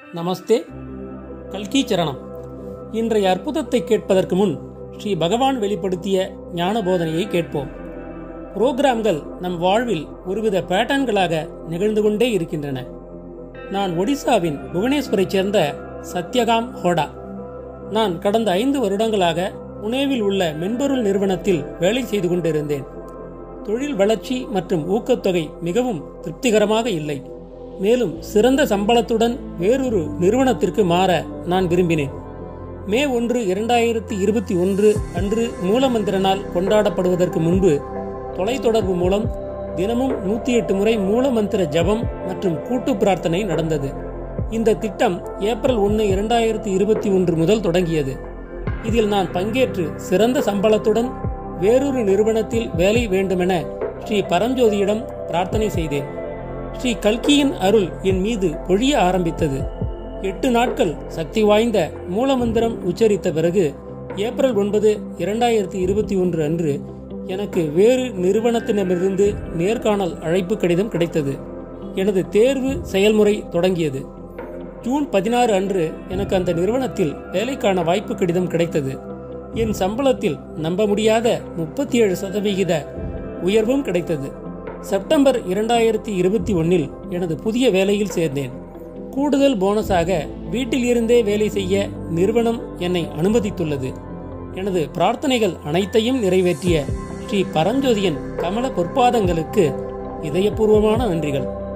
நமஸ்தே கல்கி சரணம் இன்றைய அற்புதத்தை கேட்பதற்கு முன் ஸ்ரீ பகவான் வெளிப்படுத்திய ஞான போதனையை கேட்போம் புரோகிராம்கள் நம் வாழ்வில் ஒருவித பேட்டர்ன்களாக நிகழ்ந்து கொண்டே இருக்கின்றன நான் ஒடிசாவின் புவனேஸ்வரைச் சேர்ந்த சத்யகாம் ஹோடா நான் கடந்த ஐந்து வருடங்களாக புனேவில் உள்ள மென்பொருள் நிறுவனத்தில் வேலை செய்து கொண்டிருந்தேன் தொழில் வளர்ச்சி மற்றும் ஊக்கத்தொகை மிகவும் திருப்திகரமாக இல்லை மேலும் சிறந்த சம்பளத்துடன் வேறொரு நிறுவனத்திற்கு மாற நான் விரும்பினேன் மே ஒன்று இரண்டாயிரத்தி இருபத்தி ஒன்று அன்று மூலமந்திர நாள் கொண்டாடப்படுவதற்கு முன்பு தொலைத்தொடர்பு மூலம் தினமும் நூற்றி எட்டு முறை மூலமந்திர ஜபம் மற்றும் கூட்டு பிரார்த்தனை நடந்தது இந்த திட்டம் ஏப்ரல் ஒன்று இரண்டாயிரத்தி இருபத்தி ஒன்று முதல் தொடங்கியது இதில் நான் பங்கேற்று சிறந்த சம்பளத்துடன் வேறொரு நிறுவனத்தில் வேலை வேண்டுமென ஸ்ரீ பரஞ்சோதியிடம் பிரார்த்தனை செய்தேன் ஸ்ரீ கல்கியின் அருள் என் மீது பொழிய ஆரம்பித்தது எட்டு நாட்கள் சக்தி வாய்ந்த மூலமந்திரம் உச்சரித்த பிறகு ஏப்ரல் ஒன்பது இரண்டாயிரத்தி இருபத்தி ஒன்று அன்று எனக்கு வேறு நிறுவனத்திடமிருந்து நேர்காணல் அழைப்பு கடிதம் கிடைத்தது எனது தேர்வு செயல்முறை தொடங்கியது ஜூன் பதினாறு அன்று எனக்கு அந்த நிறுவனத்தில் வேலைக்கான வாய்ப்பு கடிதம் கிடைத்தது என் சம்பளத்தில் நம்ப முடியாத முப்பத்தி ஏழு சதவிகித உயர்வும் கிடைத்தது செப்டம்பர் இரண்டாயிரத்தி இருபத்தி ஒன்னில் எனது புதிய வேலையில் சேர்ந்தேன் கூடுதல் போனஸாக வீட்டில் இருந்தே வேலை செய்ய நிறுவனம் என்னை அனுமதித்துள்ளது எனது பிரார்த்தனைகள் அனைத்தையும் நிறைவேற்றிய ஸ்ரீ பரஞ்சோதியின் கமல பொற்பாதங்களுக்கு இதயபூர்வமான நன்றிகள்